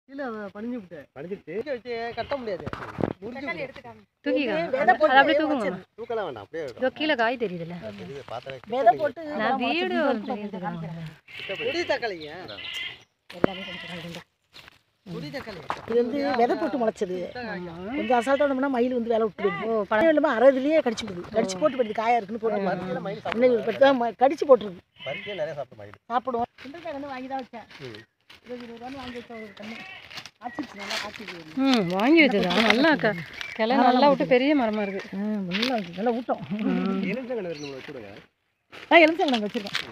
கீழே பணிஞ்சு விட்டு பணிஞ்சிருச்சு தூக்கி வச்சு கட்ட முடியாது முறிஞ்சு விடும். தூக்கிக்கலாம் விதை போட்டு அது அப்படியே தூக்குங்க வச்சது. தூக்கலாம் வேண்டாம் அப்படியே இதோ கீழே காய் தெரியுதுல்ல இது பார்த்தாலே விதை போட்டு நான் முளைச்சு வீடு இது வந்து வரைக்கும் தெரியுது காமிக்கிறேன். கொடி தக்காளிங்க எல்லாமே கொஞ்சம் காய்கறி. கொடி தக்காளி இது வந்து விதை போட்டு முளைச்சது கொஞ்சம் அசால்ட்டாக இருந்தோம்னா மயில் வந்து வேலை விட்டுருது ஓ பழம் இல்லாமல் அறதுலேயே கடிச்சு போடுது கடிச்சு போட்டு போடுது காயா இருக்குன்னு போட்டு பருத்தியில மயில் இன்னும் சாப்பிடுவாங்க. இப்படி தான் ம- கடிச்சு போட்டுருது பருத்தியே நிறைய சாப்பிட்டு மயில் சாப்பிடுவோம் சுண்டக்காய் கன்று வாங்கி தான் வச்சேன் ம். இருபது இருபது ரூபான்னு வாங்கி வச்ச ஒரு கன்று ஆச்சிச்சு நல்லா ஆச்சிச்சு ம் வாங்கி வச்சதா நல்லா க கிளை நல்லா விட்டு பெரிய மரமா இருக்கு நல்லா இருக்கு நல்லா ஊட்டம் எலுமிச்சங்கன்று ரெண்டு மூணு வச்சுடுங்க நான் எலுமிச்சம் நாங்கள் வச்சுருக்கோம்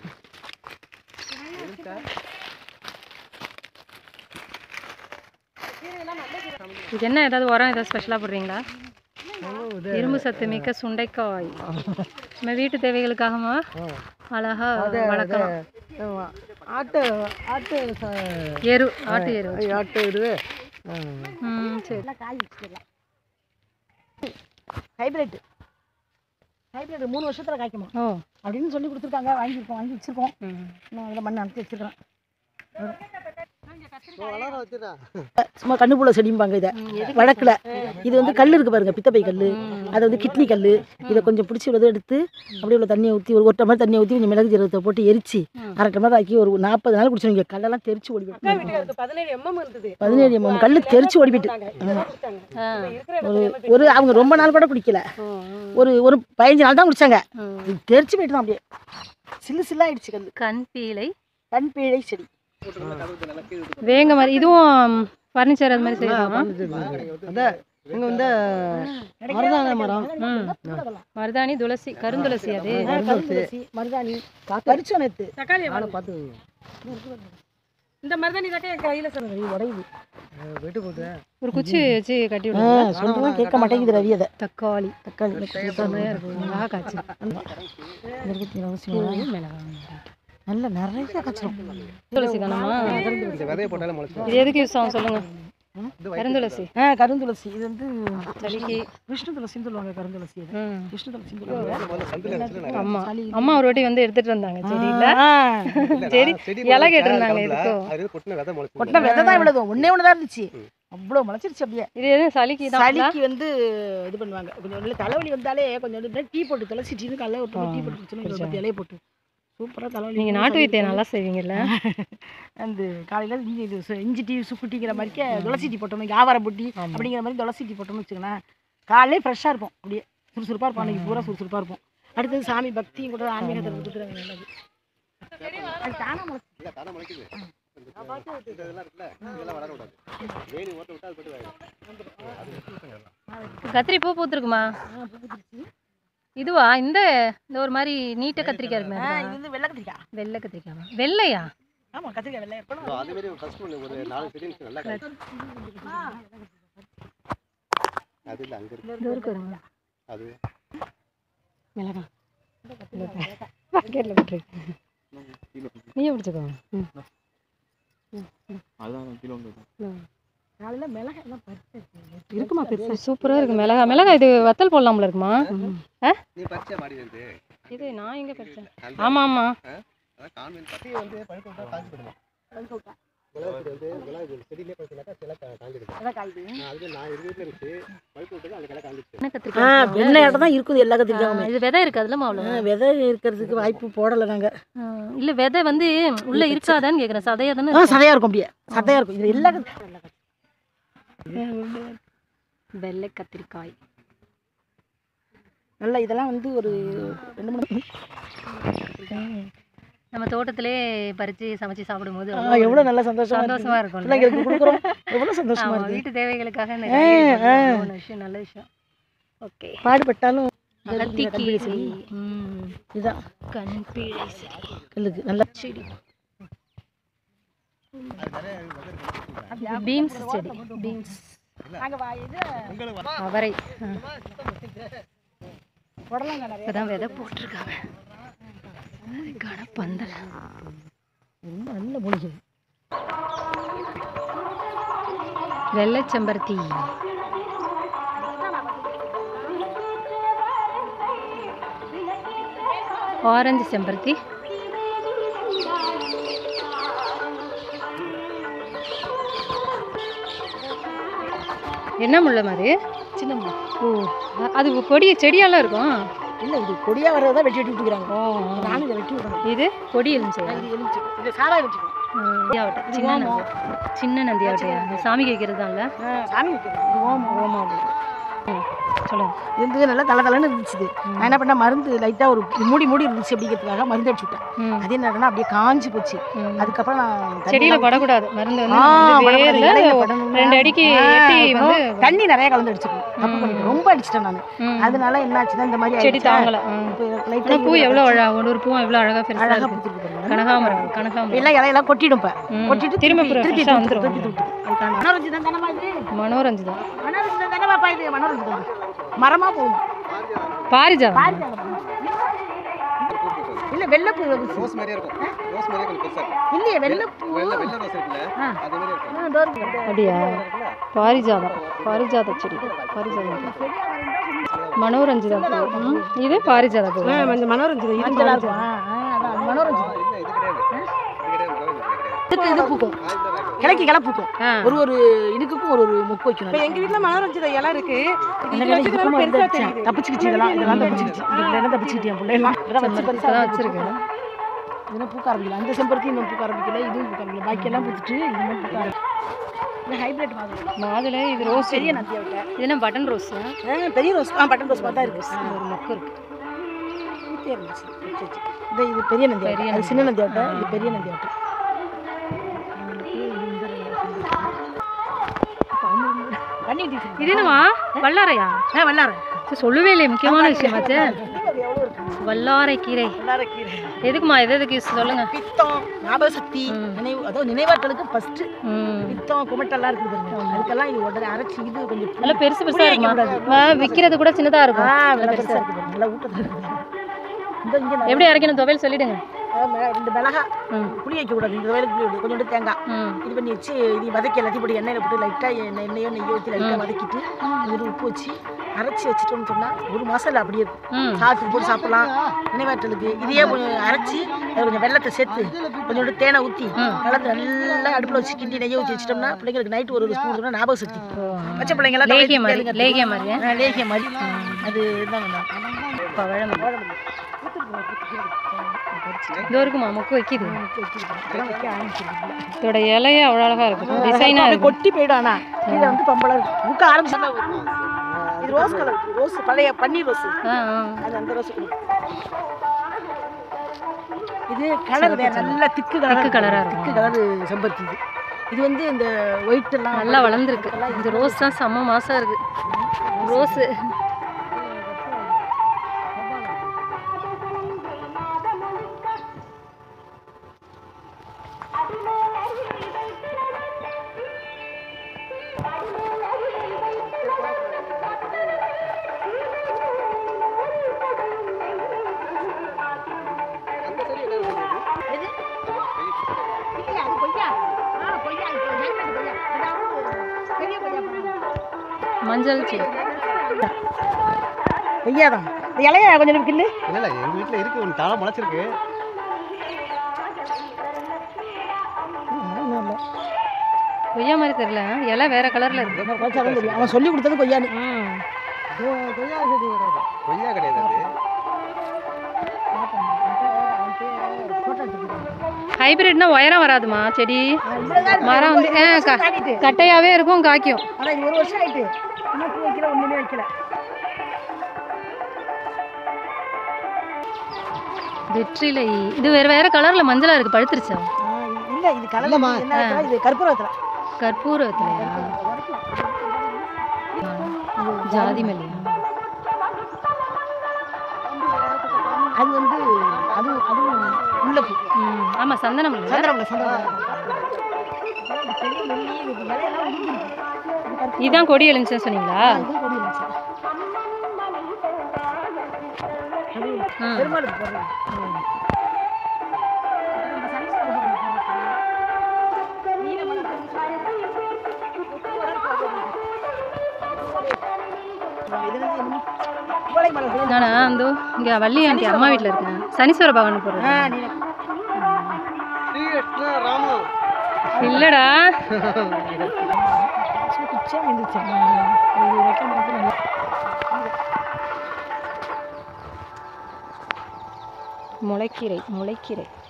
இது என்ன ஏதாவது உரம் ஏதாவது ஸ்பெஷலாக போடுறீங்களா இரும்பு சத்து மிக்க சுண்டைக்காய் நம்ம வீட்டு தேவைகளுக்காகமா அழகா வளர்க்கலாம் ஆமா. ஆட்டு ஆட்டு ச- எரு ஆட்டு எரு ஆட்டு இது ம் சரி நல்லா காய் வச்சுக்கலாம் ஹைப்ரிட் ஹைப்ரிட் மூணு வருஷத்தில் காய்க்குமா ஓ அப்படின்னு சொல்லி கொடுத்துருக்காங்க வாங்கியிருக்கோம் வாங்கி வச்சுருக்கோம் ம் நான் அதில் மண் அனுப்பி வச்சுருக்கேன் வளர வச்சுட்டான் சும்மா கண்ணுப்புள்ள செடிம்பாங்க இதை வழக்கில் இது வந்து கல் இருக்கு பாருங்க பித்தப்பை கல் அது வந்து கிட்னி கல் இதை கொஞ்சம் பிடிச்சி உள்ளதை எடுத்து அப்படியே உள்ள தண்ணியை ஊற்றி ஒரு ஒரு டம்ளர் தண்ணியை ஊற்றி கொஞ்சம் மிளகு ஜீரகத்தை போட்டு எரிச்சு அரை டம்ளர் ஆக்கி ஒரு நாற்பது நாள் குடிச்சிருங்க கல்லெல்லாம் தெரிச்சு ஓடி போயிட்டு பதினேழு எம்எம் இருந்தது பதினேழு எம்எம் கல் தெரிச்சு ஓடி போயிட்டு ஆமா. ஆ ஒரு ஒரு அவங்க ரொம்ப நாள் கூட குடிக்கல ஓ ஒரு ஒரு பதினஞ்சு நாள் தான் குடிச்சாங்க ம். இது தெரிச்சு போயிட்டு தான் அப்படியே சில்லு சில்லாயிடுச்சு கல் கண் பீலை கண் பீழை செடி வேங்க மாதிரி இதுவும் ஃபர்னிச்சர் அது மாதிரி செய்யலாமா அந்த இங்க வந்து மருதான மரம் ம் மருதாணி துளசி கருந்துளசி அது கருந்துளசி மருதாணி பறிச்சோம் நேத்து தக்காளி பார்த்து இந்த மருதாணி தான் என் கையில் சொன்னது உடையுது வெட்டு போட்டு ஒரு குச்சி வச்சு கட்டி ஆ விடுங்க சொல்றதும் கேட்க மாட்டேங்குது ரவி அதை தக்காளி தக்காளி செமையா இருக்கும் மிளகா காய்ச்சி இருபத்தி அவசியம் நல்ல நிறைய காய்ச்சிரும் துளசி கணமா இந்த விதையை போட்டாலே முளைச்சிடும் இது எதுக்கு யூஸ் ஆகும் சொல்லுங்க கருந்துளசி ஆ கருந்துளசி இது வந்து சளிக்கு விஷ்ணு துளசின்னு சொல்லுவாங்க கருந்துளசி இது ம் விஷ்ணு துளசின்னு சொல்லுவாங்க முதல்ல சந்தில் வச்சுட்டு அம்மா சளி அம்மா ஒரு வாட்டி வந்து எடுத்துட்டு வந்தாங்க செடியில ஆ, சரி செடி இலை கேட்டிருந்தாங்க இதுக்கோ அது கொட்டின விதை முளைச்சு கொட்டின விதை தான் இவ்வளவு ஒன்னே ஒன்று தான் இருந்துச்சு அவ்வளோ முளைச்சிருச்சு அப்படியே இது எதுவும் சளிக்கு தான் சளிக்கு வந்து இது பண்ணுவாங்க கொஞ்சம் இல்லை தலைவலி வந்தாலே கொஞ்சம் வந்து டீ போட்டு துளசி டீனு காலைல ஒரு டீ போட்டு குடிச்சோம் பத்து இலையை போட்டு சூப்பராக தலைவலி நீங்க நாட்டு வைத்தியம் நல்லா செய்வீங்கல்ல அந்த காலையில் இஞ்சி இது சு- இஞ்சி டீ சுக்கு டீங்கிற மாதிரிக்கே துளசி டீ போட்டோம்னா வியாபாரம் பொட்டி ஆமா. அப்படிங்கிற மாதிரி துளசி டீ போட்டோம்னு வச்சுக்கோங்களேன் காலையிலே ஃப்ரெஷ்ஷாக இருக்கும் அப்படியே சுறுசுறுப்பாக இருப்போம் அன்றைக்கி பூரா சுறுசுறுப்பாக இருப்போம் அடுத்தது சாமி பக்தியும் கூட ஆன்மீகத்தை கொடுத்துருவாங்க நல்லது அது தானா முளைச்சு இல்லை தானே முளைக்குது இந்த இதெல்லாம் இருக்குல்ல இதெல்லாம் வளர விடாது வேணி ஓட்ட விட்டா அது போட்டு வாங்க கத்திரி பூ பூத்துருக்குமா இதுவா இந்த இந்த ஒரு மாதிரி நீட்ட கத்திரிக்காய் இருக்கு ஆ, இது வந்து வெள்ளை கத்திரிக்காய் வெள்ளை கத்திரிக்காய் வெள்ளையா ஆமாம் கத்திரிக்காய் வெள்ளை எப்போ அதே மாதிரி ஃபர்ஸ்ட் ஒன்று ஒரு நாலு செடி இருந்துச்சு, நல்லா காய்க்கும். அது இல்லை அங்கே இருக்கு இது இருக்கு பாருங்க. அது மிளகா பாக்கெட்ல போட்டுருக்கு நீயே பிடிச்சிக்கோ ம். ம். காலையில் மிளகாய் எல்லாம் பறிச்சு இருக்குமா பெருசா சூப்பரா இருக்கு மிளகா மிளகா இது வத்தல் போடலாம்ல இருக்குமா ஆ நீ பறிச்சா மாடி இருந்து இது நான் எங்க படிச்சேன் அந்த ஆமா ஆமா அதான் கான்வென்ட் பத்தி வந்து பழுக்க விட்டா காய்ச்சி போடுமா மிளகா செடி வந்து மிளகா இது செடியிலே பழுக்கனாக்கா சில காஞ்சிடுது எல்லாம் காயுது நான் அது நான் இருபது வீட்டில் இருந்துச்சு பழுக்க விட்டது அந்த கிளை காஞ்சிடுச்சு என்ன ஆ கத்திரிக்காய் வெள்ளை இடம் தான் இருக்குது எல்லா கத்திரிக்காயுமே இது விதை இருக்கு அதுல அவ்வளோ ஆ, விதை இருக்கிறதுக்கு வாய்ப்பு போடலை நாங்கள் இல்ல விதை வந்து உள்ள இருக்காதான்னு கேக்குறேன் சதையா தானே ஆ சதையாக இருக்கும் அப்படியே சதையாக இருக்கும் இது எல்லா கத்திரி- வெள்ளை கத்திரிக்காய் நல்லா இதெல்லாம் வந்து ஒரு ரெண்டு மூணு நம்ம தோட்டத்திலே பறிச்சு சமைச்சு சாப்பிடும்போது ஆ, அவ்வளோ எவ்வளோ நல்ல சந்தோஷமா சந்தோஷமா இருக்கு இருக்கும் பிள்ளைங்களுக்கு கொடுக்குறோம் எவ்வளோ சந்தோஷமா ஆமா இருக்கு வீட்டு தேவைகளுக்காக இந்த ஆ, காய்கறி ஆ. போடுறது ஒரு விஷயம் நல்ல விஷயம் ஓகே பாடுபட்டாலும் அகத்திக்கீரை ம் இதுதான் கண் பீழை சரி கல்லுக்கு நல்லா செடி பீன்ஸ் செடி பீன்ஸ் அவரை இப்பதான் விதை போட்டிருக்காங்க அதுக்கான பந்தல் ரொம்ப நல்ல மூலிகை வெள்ளை செம்பருத்தி ஆரஞ்சு செம்பருத்தி என்ன முள்ள மாதிரி சின்ன முள்ளு. ஓ அ- அது கொடி செடியெல்லாம் இருக்கும் இல்ல இது கொடியா வர்றதா வெட்டி வெட்டி விட்டுக்கிறாங்க நானும் இதை வெட்டி விடணும் இது கொடி எலுமிச்சை இது எலுமிச்சை இது சாதா எலுமிச்சை நந்தியாவட்டை சின்ன நந்தி சின்ன நந்தியாவட்டையா இந்த சாமிக்கு வைக்கிறது தான்ல சாமி வைக்கிறது இது ஓமம் ஓமம் சொல்லுங்க இது வந்து நல்லா தலை தலைன்னு இருந்துச்சு இது. நான் என்ன பண்ணேன் மருந்து லைட்டாக ஒரு மூடி மூடி இருந்துச்சு அப்படிங்கிறதுக்காக மருந்து அடிச்சு விட்டேன் ம் அது என்னன்னா அப்படியே காஞ்சு போச்சு ம். அதுக்கப்புறம் நான் தண்ணி செடியில எல்லாம் படக்கூடாது மருந்து வந்து ஆ, இந்த படக்கூடாது. வேர்ல இலையில படணும்னா- ரெண்டு அடிக்கு ஆ, எட்டி இப்போ வந்து தண்ணி நிறைய கலந்து அடிச்சுக்கணும் தப்பு பண்ணிட்டேன் ரொம்ப அடிச்சிட்டேன் நான் ம். அதனால என்ன ஆச்சுன்னா இந்த மாதிரி செடி ஆயிடுச்சா? தாங்கல ம். இப்போ ஆனா லைட்டா பூ எவ்வளோ அழகா ஒரு ஒரு பூவும் எவ்வளோ அழகா பெருசா அழகா இருக்கு பூத்திருக்கு பாருங்க. கனகாமரம் கனகாமரம் எல்லாம் இலையெல்லாம் கொட்டிடும் இப்ப ம். கொட்டிட்டு திரும்ப திருப்பி திருப்பி ஃப்ரெஷ்ஷாக தூத்து- வந்துடும் திருப்பி தூத்து. அதுக்கான மனோரஞ்சிதம் தானேம்மா இது? மனோரஞ்சிதம் மனோரஞ்சிதம் தானேம்மாப்பா இது? மனோரஞ்சிதம். மரமா போகும் பாரிஜாதம் இல்ல வெள்ளப்பூ ரோஸ் மாதிரியே இருக்கும் ரோஸ் மாதிரியே கொஞ்சம் பெருசா இருக்கும் இல்லையே வெள்ளப்பூ வெள்ளை வெள்ளை ரோஸ் இருக்குல்ல ஆ. அதே மாதிரி இருக்கும் ஆ, இதோ இருக்கு. அப்படியா பாரிஜாதம் பாரிஜாத செடி பாரிஜாதம் மனோரஞ்சிதம் பூ ம். இது பாரிஜாத பூ மஞ்சளா இருக்கும். ஆ, ஆ, அதான், அது மனோரஞ்சிதம். இல்ல இது கிடையாது இது கிடையாது மரம் கிடையாது இதுக்கு இது பூக்கும் கிழக்கு கிளை பூக்கும் ஆ. ஒரு ஒரு இடுக்குக்கும் ஒரு ஒரு மொக்கு வைக்கணும் எங்க வீட்ல மனோரஞ்சித இலை இருக்கு இந்த வேலை இதுக்கும் வந்து அடிச்சேன். தப்பிச்சுக்கிச்சு இதெல்லாம் இதெல்லாம் தப்பிச்சுக்கிச்சு இதெல்லாம் தப்பிச்சுக்கிட்டு என் பிள்ளைலாம் இதெல்லாம் வச்சு செம்பருத்தி பெருசா தான் வச்சிருக்கேன் இதெல்லாம் பூக்க ஆரம்பிக்கல அந்த செம்பருத்தி இன்னும் பூக்க ஆரம்பிக்கல இதுவும் பூக்க ஆரம்பிக்கல பாக்கி எல்லாம் பூத்துட்டு இது மட்டும் பூக்க ஆரம்பிக்கல இந்த ஹைபிரிட் மாதிரி மாதுளை இது ரோஸ் பெரிய நந்தியா விட்ட இது என்ன பட்டன் ரோஸ் பெரிய ரோஸ் ஆ பட்டன் ரோஸ் பார்த்தா இருக்கு ஆ, ஒரு மொக்கு இருக்கு பூத்தே இருந்துச்சு சரி, சரி. இந்த இது பெரிய நந்தியா பெரிய அது சின்ன நந்தியா விட்ட இது பெரிய நந்தியா விட்ட பண்ணி விட்டுச்சு இது என்னவா வல்லாரையா ஆ வல்லார சரி, சொல்லவே இல்லையே முக்கியமான விஷயமாச்சு எவ்வளோ இருக்கு வல்லாரை கீரை வல்லார கீரை எதுக்குமா எது எதுக்கு use சொல்லுங்க பித்தம் ஞாபக சக்தி ம். நினைவு அதாவது நினைவாற்றலுக்கு ஃபர்ஸ்ட் ம் பித்தம் குமட்டெல்லாம் இருக்குது பாருங்க அதுக்கெல்லாம் இது உடனே அரைச்சி இது கொஞ்சம் புளி- நல்லா பெருசு பெருசா புளி இருக்குமா வைக்கக்கூடாது. ஆ, விக்கிறது கூட சின்னதா ஆ இருக்கும் நல்லா பெருசா இருக்கு பாருங்க நல்லா ஊட்டத்தில் இருக்குது இந்த இங்கே நிறைய- எப்படி அரைக்கணும் துவையல் சொல்லிடுங்க அதாவது மிள- ரெண்டு மிளகா ம் புளி வைக்கக்கூடாது இந்த வயலுக்கு புளி விடு கொஞ்சோண்டு தேங்காய் ம் இது பண்ணி வச்சு இது வதக்கி எல்லாத்தையும் போட்டு எண்ணெயில் போட்டு லைட்டாக எண்ணெயோ நெய்யோ ஊற்றி லைட்டாக வதக்கிட்டு கொஞ்சம் உப்பு வச்சு அரைச்சி வச்சிட்டோம்னு சொன்னால் ஒரு மாதம் அப்படியே இருக்கும் ம் சாப்பிட்டு போட்டு சாப்பிடலாம் நினைவாற்றலுக்கு இதையே கொஞ்சம் அரைச்சி அது கொஞ்சம் வெள்ளத்தை சேர்த்து கொஞ்சோண்டு தேனை ஊற்றி கலந்து நல்லா அடுப்பில் வச்சு கிண்டி நெய்யை ஊற்றி வச்சிட்டோம்னா பிள்ளைங்களுக்கு நைட்டு ஒரு ஸ்பூன் சொன்னால் ஞாபக சக்தி பச்சை பிள்ளைங்களாம் லேகிய மாதிரி லேகிய மாதிரி லேகிய மாதிரி அது தான் பழம் இதோ இருக்குமா மொக்கு வைக்கிது இதோட இலையே அவ்வளோ அழகா இருக்கும் டிசைனா அப்படியே இருக்கும் கொட்டி போயிடும் ஆனா கீழே வந்து பம்பளம் இருக்கும் ஊக்க ஆரம்பிச்சா இது ரோஸ் கலர் ரோஸ் பழைய பன்னீர் ரோஸ் ஆ ஆ அது அந்த ரோஸ் இது கலர் வேற நல்ல திக்கு கலர் திக்கு colour ஆ இருக்கும். திக்கு கலர் செம்பருத்தி இது இது வந்து இந்த ஒயிட் எல்லாம் நல்லா வளர்ந்துருக்கு இந்த ரோஸ் தான் செம்ம மாசம் இருக்கு ரோஸு எது? இல்லையா, அது கொய்யா. ஆ, கொய்யா, இது hybrid கொய்யா. அதாவது பெரிய கொய்யா பழம். மஞ்சள் செடி கொய்யா தான் இந்த இலைய கொஞ்சம் கில்லு இல்ல இல்ல எங்க வீட்ல இருக்கு ஒன்று தாளம் முளைச்சிருக்கு கொய்யா மாதிரி தெரியல இலை வேற கலர்ல இருக்கு குறைச்சாலும் தெரியும் அவன் சொல்லி கொடுத்தது கொய்யான்னு ம் கொய்யா செடி கிடையாது கொய்யா கிடையாது அது ஹைபிரிட்னா உயரம் வராதுமா செடி மரம் வந்து ஆ, க- தாண்டிட்டு. கட்டையாவே இருக்கும் காய்க்கும் ஆனா இது ஒரு வருஷம் ஆயிட்டு இன்னும் பூ வைக்கல ஒண்ணுமே வைக்கல வெற்றிலை இது வேற வேற கலர்ல மஞ்சளா இருக்கு பழுத்துருச்சா ஆ, இல்ல இது கலர் என்ன வைக்கல, இது கற்பூரத்துல கற்பூரத்துலையா ஜாதி மல்லியா அது வந்து அது அதுவும் உள்ள பூ ம் ஆமா சந்தன மல்லி சந்திரமலை சந்திரமலை பெரிய மெல்லி, இது இலையெல்லாம் உதிர்ந்துருக்கு. இது கற்பூரம். இதான் கொடி எழுந்துச்சுன்னு சொன்னீங்களா இது கொடி இருந்துச்சு. அது ம் பெருமாளுக்கு போடுறது. நம்ம சனீஸ்வரர் கோயிலுக்கு போடுறது. நீலமலர் இது வந்து என்ன? கோலை மலர் கோயில். நானா அந்த இங்க வள்ளி ஆண்டி அம்மா வீட்ல இருக்கேன் சனீஸ்வர பகவான் ஆ, போடுறேன் நீல- ஸ்ரீகிருஷ்ண ராமம் இல்லடா சின்ன குச்சியாக இருந்துச்சு இது வைக்காம பார்த்து நல்லா முளைக்கீரை முளைக்கீரை